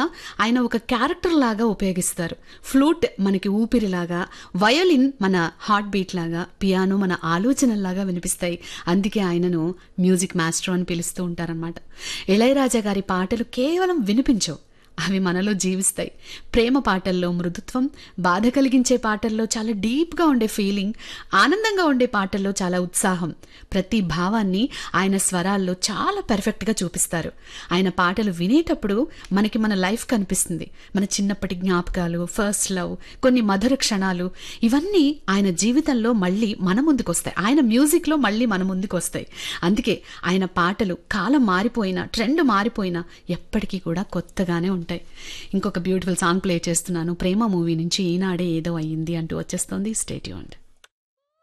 ఆయన ఒక క్యారెక్టర్ లాగా ఉపయోగిస్తారు ఫ్లూట్ మనకి ఊపిరిలాగా వయోలిన్ మన హార్ట్ బీట్ లాగా పియానో మన ఆలోచనల్లాగా వినిపిస్తాయి అందుకే ఆయనను మ్యూజిక్ మాస్టర్ అని పిలుస్తూ ఉంటారనమాట ఇళయరాజా గారి పాటలు కేవలం వినిపించవు అవి మనలో జీవిస్తాయి ప్రేమ పాటల్లో మృదుత్వం బాధ కలిగించే పాటల్లో చాలా డీప్గా ఉండే ఫీలింగ్ ఆనందంగా ఉండే పాటల్లో చాలా ఉత్సాహం ప్రతి భావాన్ని ఆయన స్వరాల్లో చాలా పెర్ఫెక్ట్గా చూపిస్తారు ఆయన పాటలు వినేటప్పుడు మనకి మన లైఫ్ కనిపిస్తుంది మన చిన్నప్పటి జ్ఞాపకాలు ఫస్ట్ లవ్ కొన్ని మధుర క్షణాలు ఇవన్నీ ఆయన జీవితంలో మళ్ళీ మన ముందుకు వస్తాయి ఆయన మ్యూజిక్లో మళ్ళీ మన ముందుకు వస్తాయి అందుకే ఆయన పాటలు కాలం మారిపోయినా ట్రెండ్ మారిపోయినా ఎప్పటికీ కూడా కొత్తగానే ఉంటాయి ఇంకొక బ్యూటిఫుల్ సాంగ్ ప్లే చేస్తున్నాను ప్రేమ మూవీ నుంచి ఈనాడే ఏదో అయ్యింది అంటూ వచ్చేస్తుంది స్టేట్యూండ్